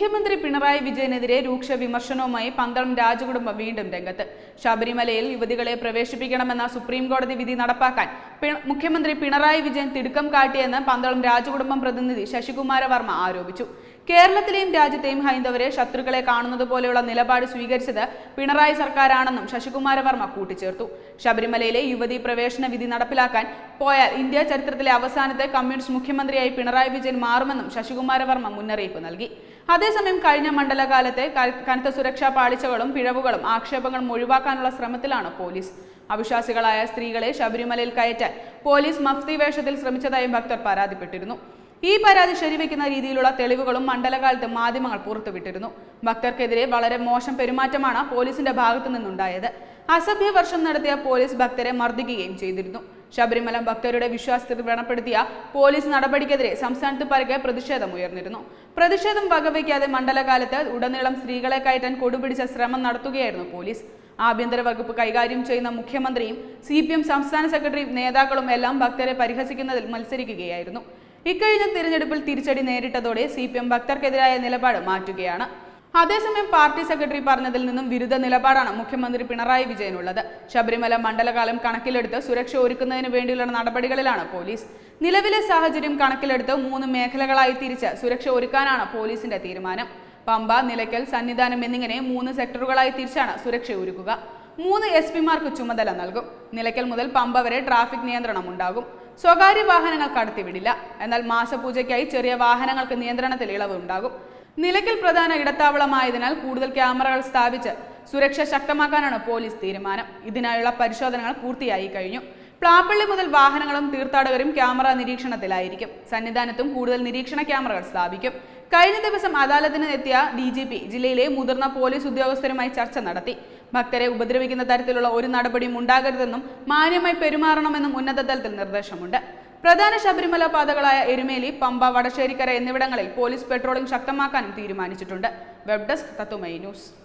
മുഖ്യമന്ത്രി പിണറായി വിജയനെതിരെ രൂക്ഷ വിമർശനവുമായി പന്തളം രാജകുടുംബം വീണ്ടും രംഗത്ത് ശബരിമലയിൽ യുവതികളെ പ്രവേശിപ്പിക്കണമെന്ന സുപ്രീം കോടതി വിധി നടപ്പാക്കാൻ പി- മുഖ്യമന്ത്രി പിണറായി വിജയൻ തിടുക്കം കാട്ടിയെന്ന് പന്തളം രാജകുടുംബം പ്രതിനിധി ശശികുമാര വർമ്മ ആരോപിച്ചു കേരളത്തിലെയും രാജ്യത്തെയും ഹൈന്ദവരെ ശത്രുക്കളെ കാണുന്നത് പോലെയുള്ള നിലപാട് സ്വീകരിച്ചത് പിണറായി സർക്കാരാണെന്നും ശശികുമാര വർമ്മ കൂട്ടിച്ചേർത്തു ശബരിമലയിലെ യുവതീ പ്രവേശന വിധി നടപ്പിലാക്കാൻ പോയാൽ ഇന്ത്യ ചരിത്രത്തിലെ അവസാനത്തെ കമ്മ്യൂണിസ്റ്റ് മുഖ്യമന്ത്രിയായി പിണറായി വിജയൻ മാറുമെന്നും ശശികുമാര വർമ്മ മുന്നറിയിപ്പ് നൽകി അതേസമയം കഴിഞ്ഞ മണ്ഡലകാലത്തെ ക- കനത്ത സുരക്ഷാ പാളിച്ചകളും പിഴവുകളും ആക്ഷേപങ്ങളും ഒഴിവാക്കാനുള്ള ശ്രമത്തിലാണ് പോലീസ് അവിശ്വാസികളായ സ്ത്രീകളെ ശബരിമലയിൽ കയറ്റാൻ പോലീസ് മഫ്തി വേഷത്തിൽ ശ്രമിച്ചതായും ഭക്തർ പരാതിപ്പെട്ടിരുന്നു ഈ പരാതി ശരിവെക്കുന്ന രീതിയിലുള്ള തെളിവുകളും മണ്ഡലകാലത്ത് മാധ്യമങ്ങൾ പുറത്തുവിട്ടിരുന്നു ഭക്തർക്കെതിരെ വളരെ മോശം പെരുമാറ്റമാണ് പോലീസിന്റെ ഭാഗത്തു നിന്നുണ്ടായത് അസഭ്യ വർഷം നടത്തിയ പോലീസ് ഭക്തരെ മർദ്ദിക്കുകയും ചെയ്തിരുന്നു ശബരിമല ഭക്തരുടെ വിശ്വാസത്തിൽ വ്രണപ്പെടുത്തിയ പോലീസ് നടപടിക്കെതിരെ സംസ്ഥാനത്ത് പരക്കെ പ്രതിഷേധം ഉയർന്നിരുന്നു പ്രതിഷേധം വകവയ്ക്കാതെ മണ്ഡലകാലത്ത് ഉടനീളം സ്ത്രീകളെ കയറ്റാൻ കൊടുപിടിച്ച ശ്രമം നടത്തുകയായിരുന്നു പോലീസ് ആഭ്യന്തര വകുപ്പ് കൈകാര്യം ചെയ്യുന്ന മുഖ്യമന്ത്രിയും സി പി എം സംസ്ഥാന സെക്രട്ടറിയും നേതാക്കളും എല്ലാം ഭക്തരെ പരിഹസിക്കുന്നതിൽ മത്സരിക്കുകയായിരുന്നു ഇക്കഴിഞ്ഞ തിരഞ്ഞെടുപ്പിൽ തിരിച്ചടി നേരിട്ടതോടെ സി പി എം ഭക്തർക്കെതിരായ നിലപാട് മാറ്റുകയാണ് അതേസമയം പാർട്ടി സെക്രട്ടറി പറഞ്ഞതിൽ നിന്നും വിരുദ്ധ നിലപാടാണ് മുഖ്യമന്ത്രി പിണറായി വിജയനുള്ളത് ശബരിമല മണ്ഡലകാലം കണക്കിലെടുത്ത് സുരക്ഷ ഒരുക്കുന്നതിന് വേണ്ടിയുള്ള നടപടികളിലാണ് പോലീസ് നിലവിലെ സാഹചര്യം കണക്കിലെടുത്ത് മൂന്ന് മേഖലകളായി തിരിച്ച് സുരക്ഷ ഒരുക്കാനാണ് പോലീസിന്റെ തീരുമാനം പമ്പ നിലയ്ക്കൽ സന്നിധാനം എന്നിങ്ങനെ മൂന്ന് സെക്ടറുകളായി തിരിച്ചാണ് സുരക്ഷ ഒരുക്കുക മൂന്ന് എസ് പിമാർക്ക് ചുമതല നൽകും നിലയ്ക്കൽ മുതൽ പമ്പ വരെ ട്രാഫിക് നിയന്ത്രണം ഉണ്ടാകും സ്വകാര്യ വാഹനങ്ങൾ കടത്തിവിടില്ല എന്നാൽ മാസപൂജയ്ക്കായി ചെറിയ വാഹനങ്ങൾക്ക് നിയന്ത്രണത്തിൽ ഇളവ് ഉണ്ടാകും നിലയ്ക്കൽ പ്രധാന ഇടത്താവളമായതിനാൽ കൂടുതൽ ക്യാമറകൾ സ്ഥാപിച്ച് സുരക്ഷ ശക്തമാക്കാനാണ് പോലീസ് തീരുമാനം ഇതിനായുള്ള പരിശോധനകൾ പൂർത്തിയായി കഴിഞ്ഞു പ്ലാപ്പള്ളി മുതൽ വാഹനങ്ങളും തീർത്ഥാടകരും ക്യാമറ നിരീക്ഷണത്തിലായിരിക്കും സന്നിധാനത്തും കൂടുതൽ നിരീക്ഷണ ക്യാമറകൾ സ്ഥാപിക്കും കഴിഞ്ഞ ദിവസം അദാലത്തിന് എത്തിയ ഡി ജി പി ജില്ലയിലെ മുതിർന്ന പോലീസ് ഉദ്യോഗസ്ഥരുമായി ചർച്ച നടത്തി ഭക്തരെ ഉപദ്രവിക്കുന്ന തരത്തിലുള്ള ഒരു നടപടിയും ഉണ്ടാകരുതെന്നും മാന്യമായി പെരുമാറണമെന്നും ഉന്നത തലത്തിൽ നിർദ്ദേശമുണ്ട് പ്രധാന ശബരിമല പാതകളായ എരുമേലി പമ്പ വടശ്ശേരിക്കര എന്നിവിടങ്ങളിൽ പോലീസ് പെട്രോളിംഗ് ശക്തമാക്കാനും തീരുമാനിച്ചിട്ടുണ്ട് വെബ് ഡെസ്ക് തത്തുമൈ ന്യൂസ്